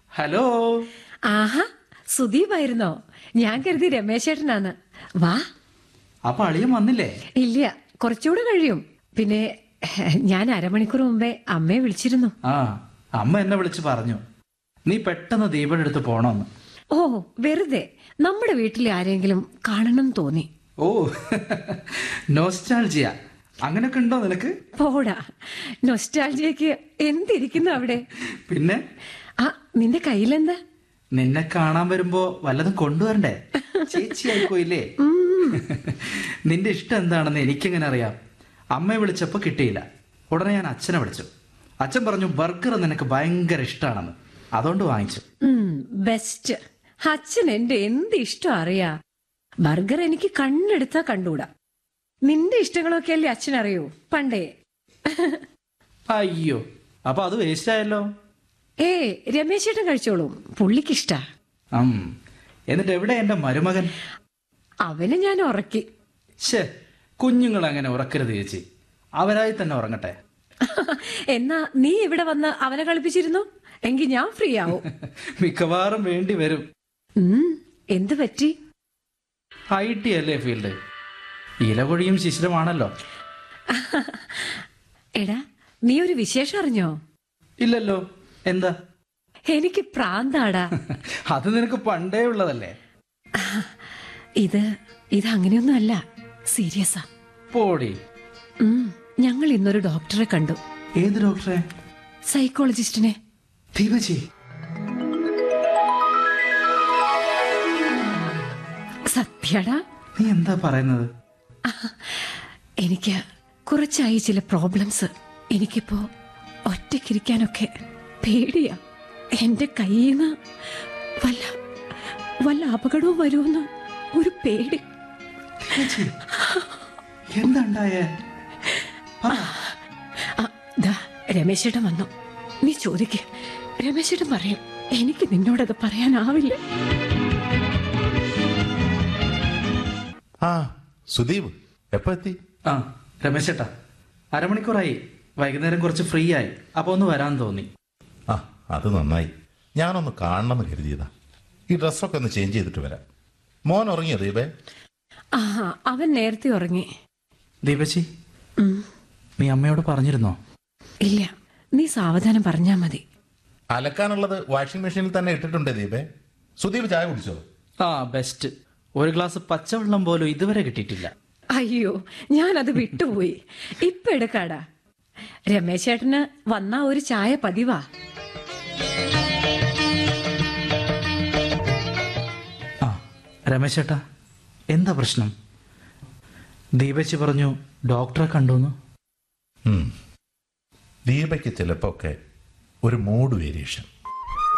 Hello ആഹാ സുദീപായിരുന്നോ ഞാൻ കരുതി രമേശേട്ടനാണ് വാ അപ്പൊ അളിയൻ വന്നില്ലേ ഇല്ല കുറച്ചുകൂടെ കഴിയും പിന്നെ ഞാൻ അരമണിക്കൂർ മുമ്പേ അമ്മയെ വിളിച്ചിരുന്നു ആ അമ്മ എന്നെ വിളിച്ച് പറഞ്ഞു നീ പെട്ടെന്ന് ദീപയുടെ അടുത്ത് പോണോന്ന് ഓ വെറുതെ നമ്മുടെ വീട്ടിലെ ആരെങ്കിലും കാണണം തോന്നി ഓ നോസ്റ്റാൾജിയ അങ്ങനൊക്കെ ഉണ്ടോ നിനക്ക് പോടാ നൊസ്റ്റാൾജിയക്ക് എന്തിരിക്കുന്നു അവിടെ പിന്നെ ആ നിന്റെ കയ്യിലെന്താ നിന്നെ കാണാൻ വരുമ്പോ വല്ലതും കൊണ്ടുവരണ്ടേ ചേച്ചിയായി പോയില്ലേ നിന്റെ ഇഷ്ടം എന്താണെന്ന് എനിക്കെങ്ങനെ അറിയാം അമ്മയെ വിളിച്ചപ്പോ കിട്ടിയില്ല ഉടനെ ഞാൻ അച്ഛനെ വിളിച്ചു അച്ഛൻ പറഞ്ഞു ബർഗർ നിനക്ക് ഭയങ്കര ഇഷ്ടമാണെന്ന് അതുകൊണ്ട് വാങ്ങിച്ചു ബെസ്റ്റ് അച്ഛൻ എന്റെ എന്ത് ഇഷ്ടം അറിയാ ബർഗർ എനിക്ക് കണ്ണെടുത്താ കണ്ടൂടാ നിന്റെ ഇഷ്ടങ്ങളൊക്കെ അല്ലേ അച്ഛൻ അറിയൂ പണ്ടേ അയ്യോ അപ്പൊ അത് വേസ്റ്റ് ആയല്ലോ ഏ രമേശേട്ടൻ കഴിച്ചോളും പുള്ളിക്കിഷ്ടാ ഉം. എന്നിട്ട് എവിടെ എന്റെ മരുമകൻ അവനെ ഞാൻ ഉറക്കി ശേ കുഞ്ഞുങ്ങൾ അങ്ങനെ ഉറക്കരുത് ചേച്ചി അവരായി തന്നെ ഉറങ്ങട്ടെ എന്നാ നീ ഇവിടെ വന്ന് അവനെ കളിപ്പിച്ചിരുന്നു എങ്കിൽ ഞാൻ ഫ്രീ ആവും മിക്കവാറും വേണ്ടി വരും ഉം, എന്ത് പറ്റി ഐ ടി അല്ലേ ഫീൽഡ് ഇലകൊഴിയും ശിശിരമാണല്ലോ എടാ നീ ഒരു വിശേഷം അറിഞ്ഞോ ഇല്ലല്ലോ എന്താ എനിക്ക് പ്രാന്താടാ അത് നിനക്ക് പണ്ടേ ഉള്ളതല്ലേ ഇത് ഇത് അങ്ങനെയൊന്നും അല്ല സീരിയസാ പോടി ഉം, ഞങ്ങൾ ഇന്നൊരു ഡോക്ടറെ കണ്ടു ഏത് ഡോക്ടറെ സൈക്കോളജിസ്റ്റിനെ ദീപജി സത്യടാ നീ എന്താ പറയുന്നത് എനിക്ക് കുറച്ചായി ചില പ്രോബ്ലംസ് എനിക്കിപ്പോ ഒറ്റയ്ക്കിരിക്കാനൊക്കെ പേടിയാ എന്റെ കയ്യിൽ നിന്ന് വല്ല വല്ല അപകടവും വരുമെന്ന് ഒരു പേടി ദീപജി എന്താ ഉണ്ടായേ പറ. ആ, ദാ രമേശേട്ടൻ വന്നു നീ ചോദിക്ക് രമേശേട്ടൻ പറയും എനിക്ക് നിന്നോടത് പറയാനാവില്ല ആ സുദീപ് എപ്പോ എത്തി ആ രമേശ് ചേട്ടാ അരമണിക്കൂറായി വൈകുന്നേരം കുറച്ച് ഫ്രീ ആയി അപ്പൊ ഒന്ന് വരാൻ തോന്നി ആ അത് നന്നായി ഞാനൊന്ന് കാണണമെന്ന് കരുതിയതാ ഈ ഡ്രസ്സൊക്കെ ഒന്ന് ചേഞ്ച് ചെയ്തിട്ട് വരാം മോൻ ഉറങ്ങിയോ ദീപേ ആ അവൻ നേരത്തെ ഉറങ്ങി ദീപജി ഉം, നീ അമ്മയോട് പറഞ്ഞിരുന്നോ ഇല്ല നീ സാവധാനം പറഞ്ഞാ മതി അലക്കാനുള്ളത് വാഷിംഗ് മെഷീനിൽ തന്നെ ഇട്ടിട്ടുണ്ട് ദീപേ സുദീപ് ചായ കുടിച്ചോ ആ ബെസ്റ്റ് ഒരു ഗ്ലാസ് പച്ചവെള്ളം പോലും ഇതുവരെ കിട്ടിയിട്ടില്ല അയ്യോ ഞാനത് വിട്ടുപോയി ഇപ്പൊ എടുക്കാടാ രമേശേട്ടന് വന്ന ഒരു ചായ പതിവാ ആ രമേശ് ചേട്ടാ എന്താ പ്രശ്നം ദീപച്ചി പറഞ്ഞു ഡോക്ടറെ കണ്ടുന്ന് ഉം. ദീപയ്ക്ക് ചിലപ്പോ ഒക്കെ ഒരു മൂഡ് വേരിയേഷൻ